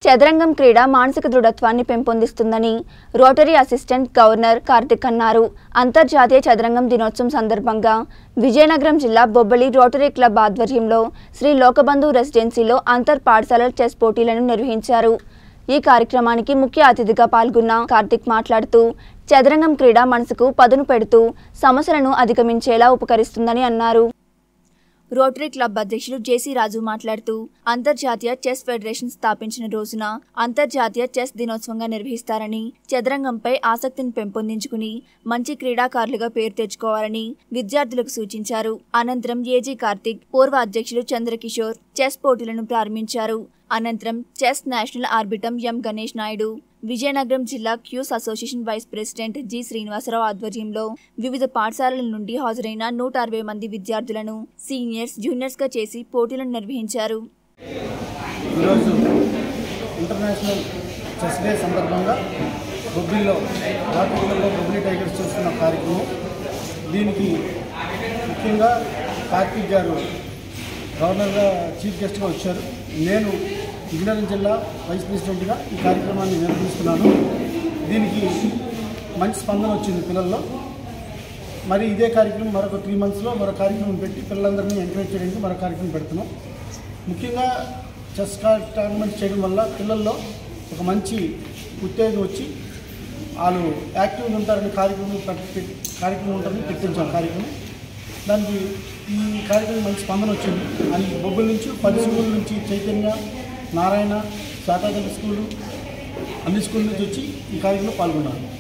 చదరంగం క్రీడ మానసిక దృఢత్వాన్ని పెంపొందిస్తుందని రోటరీ అసిస్టెంట్ గవర్నర్ కార్తిక్ అన్నారు అంతర్జాతీయ చదరంగం దినోత్సవం సందర్భంగా విజయనగరం జిల్లా బొబ్బలి రోటరీ క్లబ్ ఆధ్వర్యంలో శ్రీ లోకబంధు రెసిడెన్సీలో అంతర్ పాఠశాలల చెస్ పోటీలను నిర్వహించారు ఈ కార్యక్రమానికి ముఖ్య అతిథిగా పాల్గొన్న కార్తిక్ మాట్లాడుతూ చదరంగం క్రీడ మనసుకు పదును పెడుతూ సమస్యలను అధిగమించేలా ఉపకరిస్తుందని అన్నారు రోటరీ క్లబ్ అధ్యక్షులు జేసీ రాజు మాట్లాడుతూ అంతర్జాతీయ చెస్ ఫెడరేషన్ స్థాపించిన రోజున అంతర్జాతీయ చెస్ దినోత్సవంగా నిర్వహిస్తారని చదరంగంపై ఆసక్తిని పెంపొందించుకుని మంచి క్రీడాకారులుగా పేరు తెచ్చుకోవాలని విద్యార్థులకు సూచించారు అనంతరం ఏజీ కార్తిక్ పూర్వ అధ్యక్షులు చంద్రకిషోర్ చెస్ పోటీలను ప్రారంభించారు అనంతరం chess national arbiter M Ganesh Naidu Vizianagaram జిల్లా chess association vice president G Srinivasarao ఆధ్వర్యంలో వివిధ పాఠశాలల నుండి హాజరైన నూట అరవై మంది విద్యార్థులను సీనియర్స్ జూనియర్స్ గా చేసి పోటీలను నిర్వహించారు ఈరోజు ఇంటర్నేషనల్ చెస్ డే సందర్భంగా బొబ్బిల్లో రాత్రిలో బొబ్బిలి టైగర్స్ చేస్తున్న కార్యక్రమం దీనికి ముఖ్యంగా కార్తీక్ గారు గవర్నర్గా చీఫ్ గెస్ట్గా వచ్చారు నేను విజయనగరం జిల్లా వైస్ ప్రెసిడెంట్గా ఈ కార్యక్రమాన్ని నిర్వహిస్తున్నాను దీనికి మంచి స్పందన వచ్చింది పిల్లల్లో మరి ఇదే కార్యక్రమం మరొక త్రీ మంత్స్లో మరో కార్యక్రమం పెట్టి పిల్లలందరినీ ఎంకరేజ్ చేయడానికి మరో కార్యక్రమం పెడుతున్నాం ముఖ్యంగా చెస్ టోర్నమెంట్ చేయడం వల్ల పిల్లల్లో ఒక మంచి ఉత్తేజం వచ్చి వాళ్ళు యాక్టివ్గా ఉంటారని కార్యక్రమం పెట్- పెట్- కార్యక్రమం ఉంటుందని పెట్టించాం కార్యక్రమం దానికి ఈ కార్యక్రమం మంచి స్పందన వచ్చింది అని బొబ్బుల నుంచి పది స్కూల్ నుంచి చైతన్య నారాయణ శాతాగతి స్కూలు అన్ని స్కూల్ నుంచి వచ్చి ఈ కార్యక్రమంలో పాల్గొన్నారు